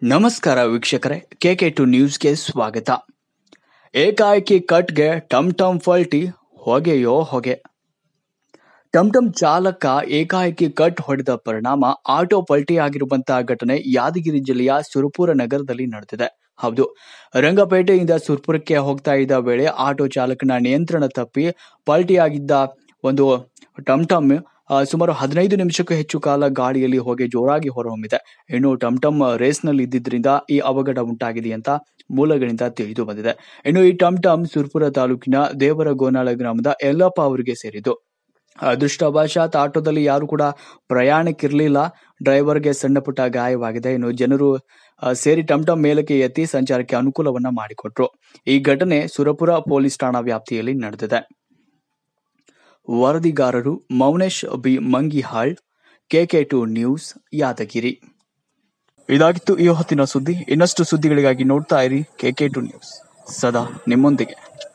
ನಮಸ್ಕಾರ ವೀಕ್ಷಕರೇ K K to ನ್ಯೂಸ್ಗೆ ಸ್ವಾಗತ ಏಕಾಏಕಿ ಕಟ್ಗೆ ಟಮ್ ಟಮ್ ಫಲ್ಟಿ ಹೊಗೆಯೋ ಹೊಗೆ ಟಮ್ ಟಮ್ ಚಾಲಕ ಏಕಾಏಕಿ ಕಟ್ ಹೊಡೆದ ಪರಿಣಾಮ ಆಟೋ ಪಲ್ಟಿಯಾಗಿರುವಂತಹ ಘಟನೆ ಯಾದಗಿರಿ ಜಿಲ್ಲೆಯ ಸುರಪುರ ನಗರದಲ್ಲಿ ನಡೆದಿದೆ ಹೌದು ರಂಗಪೇಟೆಯಿಂದ ಸುರಪುರಕ್ಕೆ ಹೋಗ್ತಾ ಇದ್ದ ವೇಳೆ ಆಟೋ ಚಾಲಕನ ನಿಯಂತ್ರಣ ತಪ್ಪಿ ಪಲ್ಟಿಯಾಗಿದ್ದ ಒಂದು ಟಮ್ ಟಮ್ ಆ, ಸುಮಾರು ಹದಿನೈದು ನಿಮಿಷಕ್ಕೂ ಹೆಚ್ಚು ಕಾಲ ಗಾಳಿಯಲ್ಲಿ ಹೊಗೆ ಜೋರಾಗಿ ಹೊರಹೊಮ್ಮಿದೆ ಇನ್ನು ಟಮ್ ಟಮ್ ರೇಸ್ನಲ್ಲಿ ಇದ್ದಿದ್ರಿಂದ ಈ ಅವಘಡ ಉಂಟಾಗಿದೆ ಅಂತ ಮೂಲಗಳಿಂದ ತಿಳಿದು ಬಂದಿದೆ ಇನ್ನು ಈ ಟಮ್ ಟಮ್ ಸುರ್ಪುರ ತಾಲೂಕಿನ ದೇವರಗೋನಾಳ ಗ್ರಾಮದ ಯಲ್ಲಪ್ಪ ಅವರಿಗೆ ಸೇರಿದ್ದು ಅದೃಷ್ಟವಶಾತ್ ಆಟೋದಲ್ಲಿ ಯಾರು ಕೂಡ ಪ್ರಯಾಣಕ್ಕಿರಲಿಲ್ಲ ಡ್ರೈವರ್ಗೆ ಸಣ್ಣ ಪುಟ್ಟ ಗಾಯವಾಗಿದೆ ಇನ್ನು ಜನರು ಆ, ಸೇರಿ ಟಮ್ ಟಮ್ ಮೇಲಕ್ಕೆ ಎತ್ತಿ ಸಂಚಾರಕ್ಕೆ ಅನುಕೂಲವನ್ನ ಮಾಡಿಕೊಟ್ರು ಈ ಘಟನೆ ಸುರಪುರ ಪೊಲೀಸ್ ಠಾಣಾ ವ್ಯಾಪ್ತಿಯಲ್ಲಿ ನಡೆದಿದೆ ವರದಿಗಾರರು Mounesh B Mangihal K K two news Yadgir ಇದಾಗಿತ್ತು ಈ ಹೊತ್ತಿನ ಸುದ್ದಿ ಇನ್ನಷ್ಟು ಸುದ್ದಿಗಳಿಗಾಗಿ ನೋಡ್ತಾ ಇರಿ ಕೆಕೆ ಟು ನ್ಯೂಸ್ ಸದಾ ನಿಮ್ಮೊಂದಿಗೆ